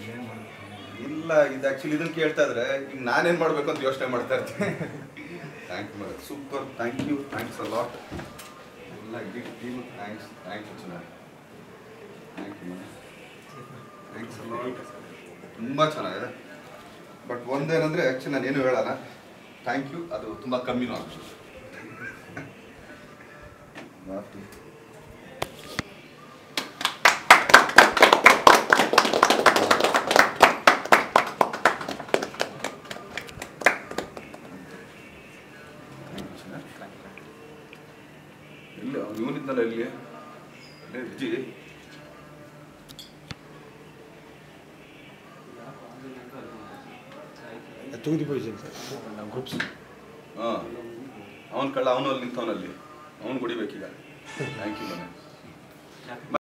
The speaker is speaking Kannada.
ಇಲ್ಲ ಇದು ಆ್ಯಕ್ಚುಲಿ ಇದನ್ನು ಕೇಳ್ತಾ ಇದ್ರೆ ಈಗ ನಾನೇನು ಮಾಡಬೇಕು ಅಂತ ಯೋಚನೆ ಮಾಡ್ತಾ ಇರ್ತೀನಿ thank you madam super thank you thanks a lot ಎಲ್ಲ ಇಡೀ ಟೀಮ್ ಥ್ಯಾಂಕ್ಸ್ ಥ್ಯಾಂಕ್ ಯು ಚೆನ್ನಾಗಿ thank you madam thanks a lot ತುಂಬ ಚೆನ್ನಾಗಿದೆ ಬಟ್ ಒಂದೇನಂದರೆ ಆ್ಯಕ್ಚುಲಿ ನಾನು ಏನು ಹೇಳಲ್ಲ ಥ್ಯಾಂಕ್ ಯು ಅದು ತುಂಬ ಕಮ್ಮಿನೂ ಆಗ್ತದೆ ಎಲ್ಲಿ ಅವ್ನು ಇವನಿದ್ನಲ್ಲ ಇಲ್ಲಿ ಅಲ್ಲೇ Vijay to the position sir groups ಹಾಂ ಅವನ ಕಳ್ಳ ಅವನು ಅಲ್ಲಿ ನಿಂತವನಲ್ಲಿ ಅವನು ಹೊಡಿಬೇಕೀಗ ಥ್ಯಾಂಕ್ ಯು ಮನೆ